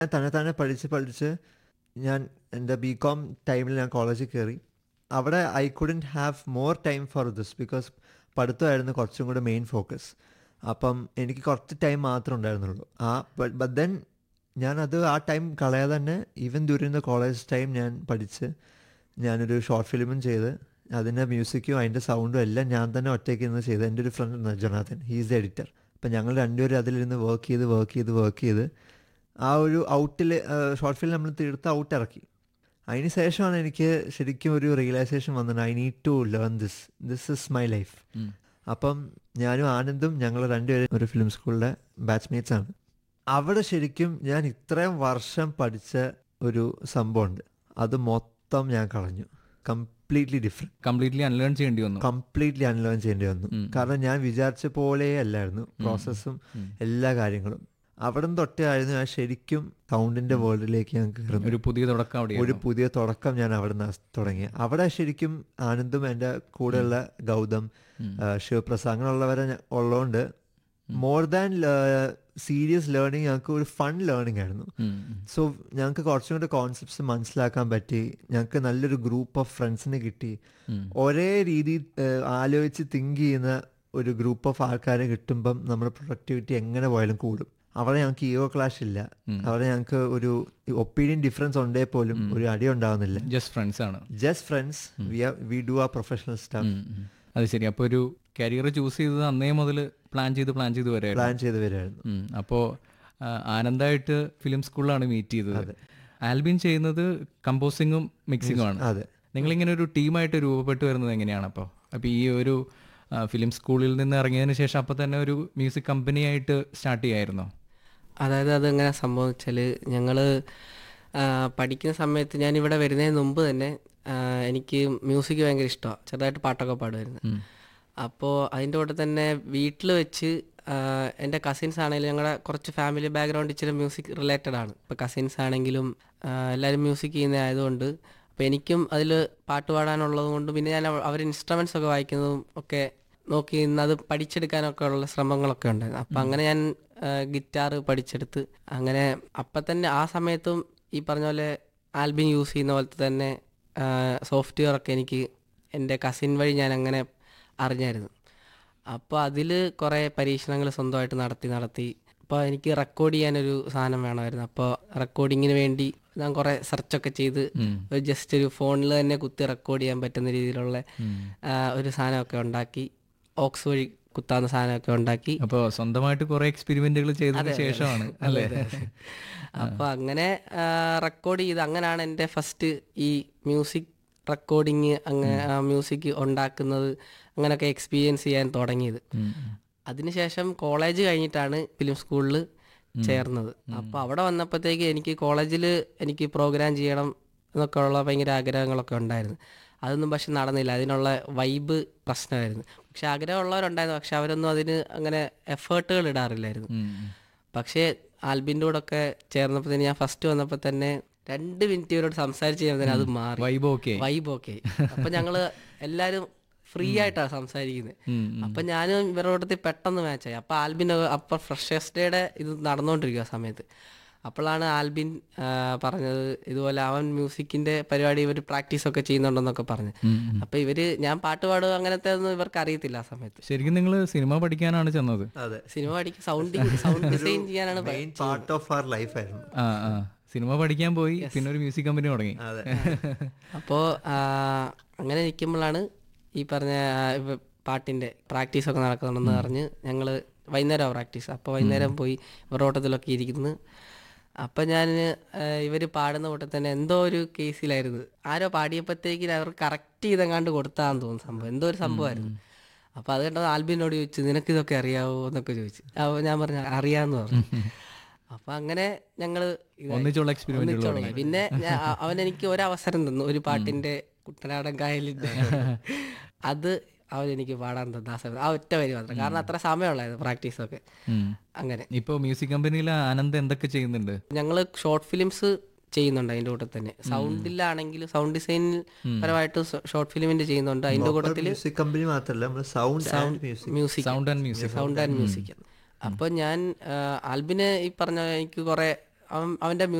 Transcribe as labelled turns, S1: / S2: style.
S1: ഞാൻ തന്നെ തന്നെ പഠിച്ച് പഠിച്ച് ഞാൻ എൻ്റെ ബി കോം ടൈമിൽ ഞാൻ കോളേജിൽ കയറി അവിടെ I couldn't have more time for this because പഠിത്തമായിരുന്നു കുറച്ചും കൂടെ മെയിൻ ഫോക്കസ് അപ്പം എനിക്ക് കുറച്ച് ടൈം മാത്രമേ ഉണ്ടായിരുന്നുള്ളൂ ആ ബട്ട് ദെൻ ഞാനത് ആ ടൈം കളയാതെ തന്നെ even during the college time ഞാൻ പഠിച്ച് ഞാനൊരു ഷോർട്ട് ഫിലിമും ചെയ്ത് അതിൻ്റെ മ്യൂസിക്കും അതിൻ്റെ സൗണ്ടും എല്ലാം ഞാൻ തന്നെ ഒറ്റയ്ക്ക് ഇരുന്ന് ചെയ്ത് എൻ്റെ ഒരു friend Jonathan he's the editor അപ്പം ഞങ്ങൾ രണ്ടുപേരും അതിലിരുന്ന് വർക്ക് ചെയ്ത് വർക്ക് ചെയ്ത് വർക്ക് ചെയ്ത് ആ ഒരു ഔട്ടിൽ ഷോർട്ട് ഫിലിം നമ്മൾ തീർത്ത് ഔട്ട് ഇറക്കി അതിന് ശേഷമാണ് എനിക്ക് ശരിക്കും ഒരു റിയലൈസേഷൻ വന്നത് I need to learn this this is my life അപ്പം ഞാനും ആനന്ദും ഞങ്ങൾ രണ്ടുപേരും ഒരു ഫിലിം സ്കൂളിലെ ബാച്ച്മേറ്റ്സ് ആണ് അവിടെ ശരിക്കും ഞാൻ ഇത്രയും വർഷം പഠിച്ച ഒരു സംഭവമുണ്ട് അത് മൊത്തം ഞാൻ കളഞ്ഞു കംപ്ലീറ്റ്ലി ഡിഫറെൻറ്റ്
S2: കംപ്ലീറ്റ്ലി അൺലേൺ ചെയ്യേണ്ടി വന്നു
S1: കംപ്ലീറ്റ്ലി അൺലേൺ ചെയ്യേണ്ടി വന്നു കാരണം ഞാൻ വിചാരിച്ച പോലെ അല്ലായിരുന്നു പ്രോസസ്സും എല്ലാ കാര്യങ്ങളും അവിടെ നിന്ന് തൊട്ടേ ആയിരുന്നു ഞാൻ ശരിക്കും സൗണ്ടിന്റെ വേൾഡിലേക്ക് ഞാൻ കയറുന്നു
S2: ഒരു പുതിയ തുടക്കം അവിടെ
S1: ഒരു പുതിയ തുടക്കം ഞാൻ അവിടെ നിന്ന് തുടങ്ങി അവിടെ ശരിക്കും ആനന്ദും എൻ്റെ കൂടെയുള്ള ഗൗതം ആ, ശിവപ്രസാദ് അങ്ങനെയുള്ളവരെ ഞ- ഉള്ളതുകൊണ്ട് മോർ ദാൻ സീരിയസ് ലേണിംഗ് ഞങ്ങൾക്ക് ഒരു ഫൺ ലേണിംഗ് ആയിരുന്നു സോ ഞങ്ങൾക്ക് കുറച്ചും കൂടെ കോൺസെപ്റ്റ്സ് മനസ്സിലാക്കാൻ പറ്റി ഞങ്ങൾക്ക് നല്ലൊരു ഗ്രൂപ്പ് ഓഫ് ഫ്രണ്ട്സിനെ കിട്ടി ഒരേ രീതിയിൽ ഏഹ്, ആലോചിച്ച് തിങ്ക് ചെയ്യുന്ന ഒരു ഗ്രൂപ്പ് ഓഫ് ആൾക്കാരെ കിട്ടുമ്പം നമ്മുടെ പ്രൊഡക്ടിവിറ്റി എങ്ങനെ പോയാലും കൂടും അവിടെ ഞങ്ങൾക്ക് ഈഗോ ക്ലാഷ് ഇല്ല അവിടെ ഞങ്ങൾക്ക് ഒരു ഒപ്പീനിയൻ ഡിഫറൻസ് ഉണ്ടേ പോലും ഒരു അടി ഉണ്ടാവുന്നില്ല
S2: ജസ്റ്റ് ഫ്രണ്ട്സ് ആണ്
S1: just friends we we do a professional staff
S2: ഉം, ഉം. അത് ശരി അപ്പോൾ ഒരു കരിയർ ചൂസ് ചെയ്തത് അന്നേ മുതൽ പ്ലാൻ ചെയ്ത് പ്ലാൻ ചെയ്ത് വരെ
S1: പ്ലാൻ ചെയ്ത് വരികയായിരുന്നു
S2: അപ്പോൾ ആനന്ദമായിട്ട് ഫിലിം സ്കൂളിലാണ് മീറ്റ് ചെയ്തത് ആൽബിൻ ചെയ്യുന്നത് കമ്പോസിങ്ങും മിക്സിങ്ങും ആണ്
S1: അതെ
S2: നിങ്ങളിങ്ങനെ ഒരു ടീമായിട്ട് രൂപപ്പെട്ട് വരുന്നത് എങ്ങനെയാണ് അപ്പോൾ അപ്പോൾ ഈ ഒരു ഫിലിം സ്കൂളിൽ നിന്ന് ഇറങ്ങിയതിന് ശേഷം അപ്പോൾ തന്നെ ഒരു മ്യൂസിക് കമ്പനിയായിട്ട് സ്റ്റാർട്ട് ചെയ്യായിരുന്നോ
S3: അതായത് അതെങ്ങനെ സംഭവിച്ചാൽ ഞങ്ങൾ പഠിക്കുന്ന സമയത്ത് ഞാൻ ഇവിടെ വരുന്നതിന് മുമ്പ് തന്നെ ആ, എനിക്ക് മ്യൂസിക് ഭയങ്കര ഇഷ്ടമാണ് ചെറുതായിട്ട് പാട്ടൊക്കെ പാടുമായിരുന്നു അപ്പോൾ അതിൻ്റെ കൂടെ തന്നെ വീട്ടിൽ വെച്ച് ആ, എൻ്റെ കസിൻസ് ആണെങ്കിലും ഞങ്ങളുടെ കുറച്ച് ഫാമിലി ബാക്ക്ഗ്രൗണ്ട് ഇച്ചിരി മ്യൂസിക് റിലേറ്റഡ് ആണ് ഇപ്പോൾ കസിൻസ് ആണെങ്കിലും ആ, എല്ലാവരും മ്യൂസിക് ചെയ്യുന്ന ആയതുകൊണ്ട് അപ്പോൾ എനിക്കും അതിൽ പാട്ട് പാടാനുള്ളത് കൊണ്ടും പിന്നെ ഞാൻ അവർ ഇൻസ്ട്രുമെൻസ് ഒക്കെ വായിക്കുന്നതും ഒക്കെ നോക്കി ഇന്ന് അത് പഠിച്ചെടുക്കാനൊക്കെ ഉള്ള ശ്രമങ്ങളൊക്കെ ഉണ്ടായിരുന്നു അപ്പം അങ്ങനെ ഞാൻ ഗിറ്റാർ പഠിച്ചെടുത്ത് അങ്ങനെ അപ്പം തന്നെ ആ സമയത്തും ഈ പറഞ്ഞ പോലെ ആൽബിൻ യൂസ് ചെയ്യുന്ന പോലത്തെ തന്നെ സോഫ്റ്റ്വെയർ ഒക്കെ എനിക്ക് എൻ്റെ കസിൻ വഴി ഞാൻ അങ്ങനെ അറിഞ്ഞായിരുന്നു അപ്പോൾ അതിൽ കുറേ പരീക്ഷണങ്ങൾ സ്വന്തമായിട്ട് നടത്തി നടത്തി അപ്പോൾ എനിക്ക് റെക്കോർഡ് ചെയ്യാനൊരു സാധനം വേണമായിരുന്നു അപ്പോൾ റെക്കോർഡിങ്ങിന് വേണ്ടി ഞാൻ കുറേ സെർച്ചൊക്കെ ചെയ്ത് ഒരു ജസ്റ്റ് ഒരു ഫോണിൽ തന്നെ കുത്തി റെക്കോർഡ് ചെയ്യാൻ പറ്റുന്ന രീതിയിലുള്ള ആ, ഒരു സാധനമൊക്കെ ഉണ്ടാക്കി ഓക്സ് വഴി കുത്താവുന്ന സാധനമൊക്കെ ഉണ്ടാക്കി
S2: അപ്പോൾ സ്വന്തമായിട്ട് കുറേ എക്സ്പെരിമെന്റുകൾ ചെയ്തതിന് ശേഷമാണ് അല്ലേ
S3: അപ്പോൾ അങ്ങനെ റെക്കോർഡ് ചെയ്ത് അങ്ങനെയാണ് എൻ്റെ ഫസ്റ്റ് ഈ മ്യൂസിക് റെക്കോർഡിങ് അങ്ങനെ മ്യൂസിക് ഉണ്ടാക്കുന്നത് അങ്ങനെയൊക്കെ എക്സ്പീരിയൻസ് ചെയ്യാൻ തുടങ്ങിയത് അതിനുശേഷം കോളേജ് കഴിഞ്ഞിട്ടാണ് ഫിലിം സ്കൂളിൽ ചേർന്നത് അപ്പോൾ അവിടെ വന്നപ്പോഴത്തേക്ക് എനിക്ക് കോളേജിൽ എനിക്ക് പ്രോഗ്രാം ചെയ്യണം എന്നൊക്കെ ഉള്ള ഭയങ്കര ആഗ്രഹങ്ങളൊക്കെ ഉണ്ടായിരുന്നു അതൊന്നും പക്ഷെ നടന്നില്ല അതിനുള്ള വൈബ് പ്രശ്നമായിരുന്നു പക്ഷെ ആഗ്രഹമുള്ളവരുണ്ടായിരുന്നു പക്ഷെ അവരൊന്നും അതിന് അങ്ങനെ എഫേർട്ടുകൾ ഇടാറില്ലായിരുന്നു പക്ഷേ ആൽബിൻ്റെ കൂടെ ഒക്കെ ചേർന്നപ്പോൾ തന്നെ ഞാൻ ഫസ്റ്റ് വന്നപ്പോൾ തന്നെ രണ്ട് മിനിറ്റ് ഇവരോട് സംസാരിച്ച് കഴിയുമ്പോൾ തന്നെ അത് മാറി
S2: വൈബ് ഓക്കെ
S3: വൈബ് ഓക്കെ അപ്പൊ ഞങ്ങള് എല്ലാരും ഫ്രീ ആയിട്ടാണ് സംസാരിക്കുന്നത് അപ്പൊ ഞാനും ഇവരുടെ കൂട്ടത്തിൽ പെട്ടെന്ന് മാച്ചായി അപ്പൊ ആൽബിൻ അപ്പൊ ഫ്രഷേഴ്സ് ഡേയുടെ ഇത് നടന്നുകൊണ്ടിരിക്കുക ആ സമയത്ത് അപ്പോഴാണ് ആൽബിൻ ആ, പറഞ്ഞത് ഇതുപോലെ അവൻ മ്യൂസിക്കിന്റെ പരിപാടി ഇവർ പ്രാക്ടീസ് ഒക്കെ ചെയ്യുന്നുണ്ടെന്നൊക്കെ പറഞ്ഞു അപ്പൊ ഇവര് ഞാൻ പാട്ട് പാടുക അങ്ങനത്തെ ഒന്നും ഇവർക്ക് അറിയത്തില്ല ആ സമയത്ത്
S2: ശരിക്കും നിങ്ങൾ സിനിമ പഠിക്കാനാണ് ചെന്നത്
S1: അതെ
S3: സിനിമ പഠിക്കാൻ സൗണ്ടിങ് സൗണ്ട് ഡിസൈൻ ചെയ്യാനാണ്
S1: main part of our life ആയിരുന്നു
S2: ആ ആ സിനിമ പഠിക്കാൻ പോയി പിന്നെ ഒരു മ്യൂസിക് കമ്പനി തുടങ്ങി
S1: അതെ
S3: അപ്പോൾ അങ്ങനെ നിൽക്കുമ്പോഴാണ് ഈ പറഞ്ഞ ആ, ഇവ പാട്ടിൻ്റെ പ്രാക്ടീസൊക്കെ നടക്കുന്നുണ്ടെന്ന് പറഞ്ഞ് ഞങ്ങൾ വൈകുന്നേരം പ്രാക്ടീസ് അപ്പോൾ വൈകുന്നേരം പോയി ഇവരുടെ ഓട്ടത്തിലൊക്കെ ഇരിക്കുന്നു അപ്പം ഞാൻ ഇവർ പാടുന്ന കൂട്ടത്തിൽ തന്നെ എന്തോ ഒരു കേസിലായിരുന്നു ആരോ പാടിയപ്പോഴത്തേക്ക് അവർ കറക്റ്റ് ചെയ്തെങ്ങാണ്ട് കൊടുത്താന്ന് തോന്നുന്നു സംഭവം എന്തോ ഒരു സംഭവമായിരുന്നു അപ്പോൾ അത് കണ്ടത് ആൽബിനോട് ചോദിച്ചു നിനക്ക് ഇതൊക്കെ അറിയാവോ എന്നൊക്കെ ചോദിച്ചു അപ്പോൾ ഞാൻ പറഞ്ഞു അറിയാമെന്ന് പറഞ്ഞു അപ്പം അങ്ങനെ ഞങ്ങൾ
S2: ഒന്നിച്ചുള്ള എക്സ്പെരിമെന്റുകൾ
S3: ഒന്നിച്ചുള്ള പിന്നെ ഞാൻ- അ- അവൻ എനിക്ക് ഒരു അവസരം തന്നു ഒരു പാട്ടിന്റെ കുട്ടനാടൻ കായലിന്റെ അത് അവൻ എനിക്ക് പാടാൻ തന്നു ആ സമയത്ത് ആ ഒറ്റ വരി മാത്രം കാരണം അത്ര സമയമുള്ളായിരുന്നു പ്രാക്ടീസൊക്കെ അങ്ങനെ
S2: ഇപ്പോൾ മ്യൂസിക് കമ്പനിയിൽ ആനന്ദ് എന്തൊക്കെ ചെയ്യുന്നുണ്ട്
S3: ഞങ്ങൾ ഷോർട്ട് ഫിലിംസ് ചെയ്യുന്നുണ്ട് അതിന്റെ കൂടെ തന്നെ സൗണ്ടിലാണെങ്കിൽ സൗണ്ട് ഡിസൈനിൽ പരമായിട്ട് ഷോർട്ട് ഫിലിമിന്റെ ചെയ്യുന്നുണ്ട് അതിന്റെ കൂട്ടത്തിൽ
S1: മ്യൂസിക് കമ്പനി മാത്രമല്ല നമ്മൾ sound and music
S3: music
S2: sound and music
S3: sound and music അപ്പോൾ ഞാൻ ആ, ആൽബിന് ഈ പറഞ്ഞ എനിക്ക് കുറെ അവൻ അവൻ്റെ